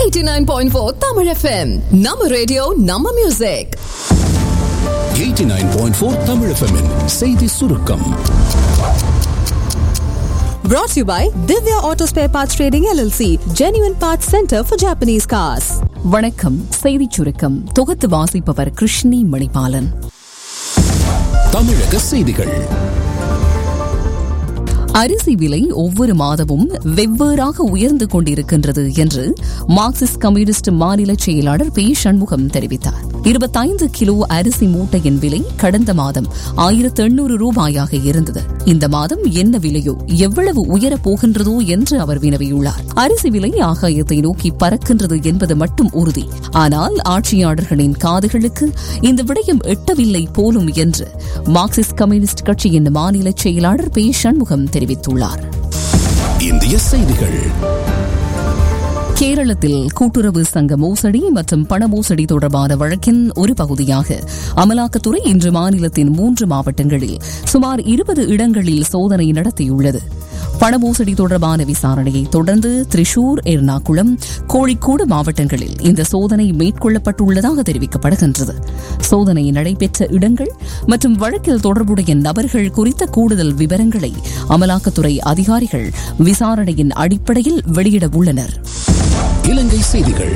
89.4 Tamil FM. நம்ம radio நம்ம music 89.4 Tamil FM -இன் செய்தி சுருக்கம் brought to you by Divya Auto Spare Parts Trading LLC, Genuine Parts Center for Japanese cars. வணக்கம் செய்திச் சுருக்கம் தொகுத்து வாசிப்பவர் கிருஷ்ணி மணிபாலன் தமிழக செய்திகள் அரிசி விலை ஒவ்வொரு மாதமும் வெவ்வேறாக உயர்ந்து கொண்டிருக்கின்றது என்று மார்க்சிஸ்ட் கம்யூனிஸ்ட் மாநில செயலாளர் பி சண்முகம் தெரிவித்தார் இருபத்தைந்து கிலோ அரிசி மூட்டையின் விலை கடந்த மாதம் ஆயிரத்து எண்ணூறு ரூபாயாக இருந்தது இந்த மாதம் என்ன விலையோ எவ்வளவு உயரப் போகின்றதோ என்று அவர் வினவியுள்ளார் அரிசி விலை ஆகாயத்தை நோக்கி பறக்கின்றது என்பது மட்டும் உறுதி ஆனால் ஆட்சியாளர்களின் காதுகளுக்கு இந்த விடயம் எட்டவில்லை போலும் என்று மார்க்சிஸ்ட் கம்யூனிஸ்ட் கட்சியின் மாநில செயலாளர் பி சண்முகம் தெரிவித்துள்ளார் இந்திய செய்திகள் கேரளத்தில் கூட்டுறவு சங்க மோசடி மற்றும் பண மோசடி தொடர்பான வழக்கின் ஒரு பகுதியாக அமலாக்கத்துறை இன்று மாநிலத்தின் மூன்று மாவட்டங்களில் சுமார் இருபது இடங்களில் சோதனை நடத்தியுள்ளது பண மோசடி தொடர்பான விசாரணையை தொடர்ந்து திரிசூர் எர்ணாகுளம் கோழிக்கோடு மாவட்டங்களில் இந்த சோதனை மேற்கொள்ளப்பட்டுள்ளதாக தெரிவிக்கப்படுகின்றது சோதனை நடைபெற்ற இடங்கள் மற்றும் வழக்கில் தொடர்புடைய நபர்கள் குறித்த கூடுதல் விவரங்களை அமலாக்கத்துறை அதிகாரிகள் விசாரணையின் அடிப்படையில் வெளியிட உள்ளனர் இலங்கை செய்திகள்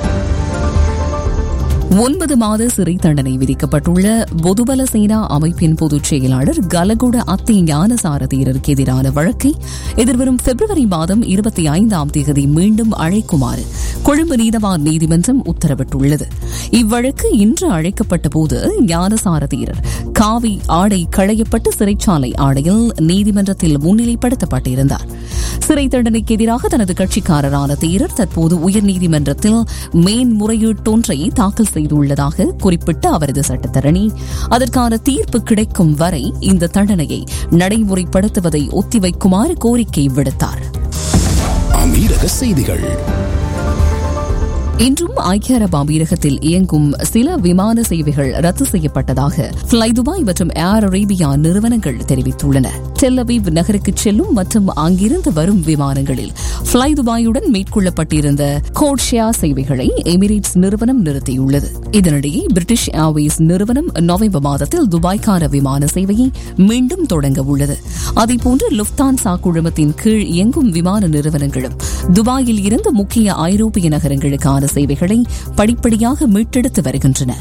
ஒன்பது மாத சிறை தண்டனை விதிக்கப்பட்டுள்ள பொதுபல சேனா அமைப்பின் பொதுச் செயலாளர் கலகுட அத்தி ஞானசாரதீரருக்கு எதிரான வழக்கை எதிர்வரும் பிப்ரவரி மாதம் இருபத்தி ஐந்தாம் தேதி மீண்டும் அழைக்குமாறு கொழும்பு நீதவான் நீதிமன்றம் உத்தரவிட்டுள்ளது இவ்வழக்கு இன்று அழைக்கப்பட்ட போது ஞானசாரதீரர் காவி ஆடை களையப்பட்டு சிறைச்சாலை ஆடையில் நீதிமன்றத்தில் முன்னிலைப்படுத்தப்பட்டிருந்தார் சிறை தண்டனைக்கு எதிராக தனது கட்சிக்காரரான தீரர் தற்போது உயர்நீதிமன்றத்தில் மேன்முறையீட்டொன்றை தாக்கல் செய்துள்ளதாக குறிப்பிட்ட அவரது சட்டத்தரணி அதற்கான தீர்ப்பு கிடைக்கும் வரை இந்த தண்டனையை நடைமுறைப்படுத்துவதை ஒத்திவைக்குமாறு கோரிக்கை விடுத்தார் அமீரக செய்திகள் இன்றும் ஐக்கிய அரபு அமீரகத்தில் இயங்கும் சில விமான சேவைகள் ரத்து செய்யப்பட்டதாக பிளை துபாய் மற்றும் ஏர் அரேபியா நிறுவனங்கள் தெரிவித்துள்ளன டெல்லவீவ் நகருக்கு செல்லும் மற்றும் அங்கிருந்து வரும் விமானங்களில் பிளை துபாயுடன் மேற்கொள்ளப்பட்டிருந்த கோட்ஷியா சேவைகளை எமிரேட்ஸ் நிறுவனம் நிறுத்தியுள்ளது இதனிடையே பிரிட்டிஷ் ஏர்வேஸ் நிறுவனம் நவம்பர் மாதத்தில் துபாய்க்கான விமான சேவையை மீண்டும் தொடங்க உள்ளது அதேபோன்று லுப்தான்சா குழுமத்தின் கீழ் இயங்கும் விமான நிறுவனங்களும் துபாயில் இருந்து முக்கிய ஐரோப்பிய நகரங்களுக்கான சேவைகளை படிப்படியாக மீட்டெடுத்து வருகின்றன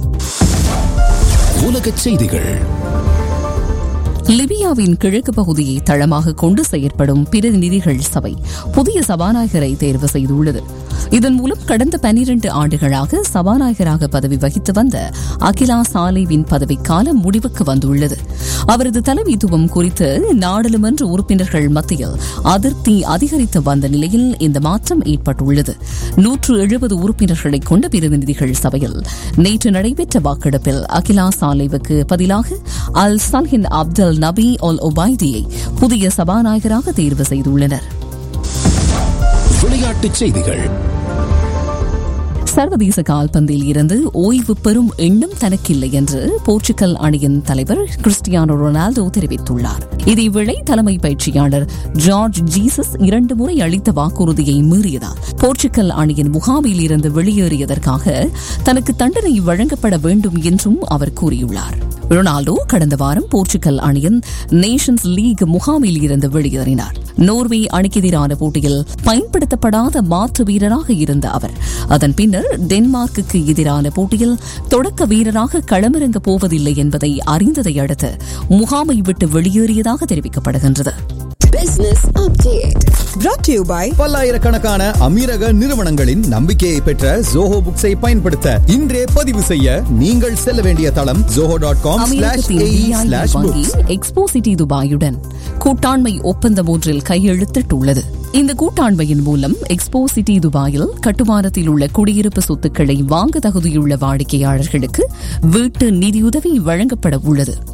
உலகச் செய்திகள் லிபியாவின் கிழக்கு பகுதியை தளமாக கொண்டு செயற்படும் பிரதிநிதிகள் சபை புதிய சபாநாயகரை தேர்வு செய்துள்ளது இதன் மூலம் கடந்த பனிரண்டு ஆண்டுகளாக சபாநாயகராக பதவி வகித்து வந்த அகிலா சாலேவின் பதவிக்காலம் முடிவுக்கு வந்துள்ளது அவரது தலைமைத்துவம் குறித்து நாடாளுமன்ற உறுப்பினர்கள் மத்தியில் அதிருப்தி அதிகரித்து வந்த நிலையில் இந்த மாற்றம் ஏற்பட்டுள்ளது நூற்று எழுபது உறுப்பினர்களை கொண்ட பிரதிநிதிகள் சபையில் நேற்று நடைபெற்ற வாக்கெடுப்பில் அகிலா சாலேவுக்கு பதிலாக அல் சல்ஹின் அப்தல் நபி ஒல் ஒபாய்தியை புதிய சபாநாயகராக தேர்வு செய்துள்ளனர் விளையாட்டுச் செய்திகள் சர்வதேச கால்பந்தில் இருந்து ஓய்வு பெறும் எண்ணம் தனக்கில்லை என்று போர்ச்சுகல் அணியின் தலைவர் கிறிஸ்டியானோ ரொனால்டோ தெரிவித்துள்ளார் இதேவேளை தலைமை பயிற்சியாளர் ஜார்ஜ் ஜீசஸ் இரண்டு முறை அளித்த வாக்குறுதியை மீறியதால் போர்ச்சுகல் அணியின் முகாமில் இருந்து வெளியேறியதற்காக தனக்கு தண்டனை வழங்கப்பட வேண்டும் என்றும் அவர் கூறியுள்ளார் ரொனால்டோ கடந்த வாரம் போர்ச்சுகல் அணியின் நேஷன்ஸ் லீக் முகாமில் இருந்து வெளியேறினார் நோர்வே அணிக்கு எதிரான போட்டியில் பயன்படுத்தப்படாத மாற்று வீரராக இருந்த அவர் அதன் பின்னர் டென்மார்க்குக்கு எதிரான போட்டியில் தொடக்க வீரராக களமிறங்கப் போவதில்லை என்பதை அறிந்ததை அடுத்து முகாமை விட்டு வெளியேறியதாக தெரிவிக்கப்படுகின்றது Business update. brought to you by பல்லாயிரக்கணக்கான அமீரக நிறுவனங்களின் நம்பிக்கையை பெற்ற ஜோஹோ புக்ஸை பயன்படுத்த இன்றே பதிவு செய்ய நீங்கள் செல்ல வேண்டிய தளம் ஜோஹோ டாட் காம் ஸ்லாஷ் அமெரிக்கத்தின் ஏஇ DIY ஸ்லாஷ் வங்கி எக்ஸ்போ சிட்டி துபாயுடன் கூட்டாண்மை ஒப்பந்தம் ஒன்றில் கையெழுத்திட்டுள்ளது இந்த கூட்டாண்மையின் மூலம் எக்ஸ்போ சிட்டி துபாயில் கட்டுமானத்தில் உள்ள குடியிருப்பு சொத்துக்களை வாங்க தகுதியுள்ள வாடிக்கையாளர்களுக்கு வீட்டு நிதியுதவி வழங்கப்பட உள்ளது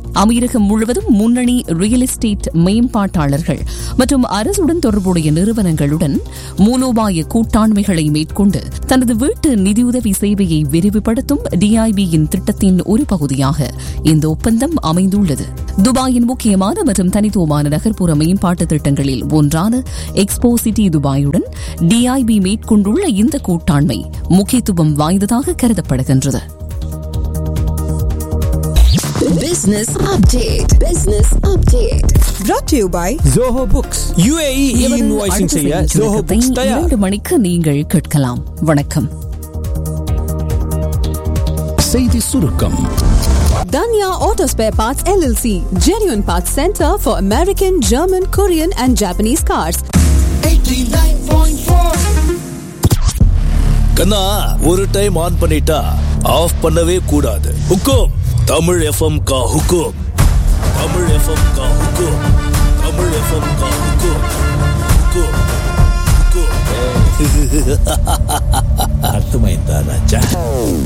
அமீரகம் முழுவதும் முன்னணி ரியல் எஸ்டேட் மேம்பாட்டாளர்கள் மற்றும் அரசுடன் தொடர்புடைய நிறுவனங்களுடன் மூலோபாய கூட்டாண்மைகளை மேற்கொண்டு தனது வீட்டு நிதியுதவி சேவையை விரிவுபடுத்தும் டிஐபியின் திட்டத்தின் ஒரு பகுதியாக இந்த ஒப்பந்தம் அமைந்துள்ளது துபாயின் முக்கியமான மற்றும் தனித்துவமான நகர்ப்புற மேம்பாட்டு திட்டங்களில் ஒன்றான எக்ஸ்போ சிட்டி துபாயுடன் டிஐபி மேற்கொண்டுள்ள இந்த கூட்டாண்மை முக்கியத்துவம் வாய்ந்ததாக கருதப்படுகின்றது Business update. Business update. Brought to you by Zoho books UAE எமது இன்வாய்சிங் அடுத்த செய்ய செய்திச் ஜோஹோ சுருக்கத்தை புக்ஸ் தயார் இரண்டு மணிக்கு நீங்கள் கேட்கலாம் வணக்கம் செய்தி சுருக்கம் Danya Auto Spare Parts LLC, genuine parts center for American, German, Korean, and Japanese cars. கண்ணா ஒரு டைம் ஆன் பண்ணிட்டா ஆஃப் பண்ணவே கூடாது ஹுக்கும் தமிழ் எஃப்எம் கா ஹுக்கும் தமிழ் எஃப்எம் கா ஹுக்கும் தமிழ் எஃப்எம் கா ஹுக்கும் ஹுக்கும் ஹுக்கும் அர்த்தமாயிருந்தா ராஜா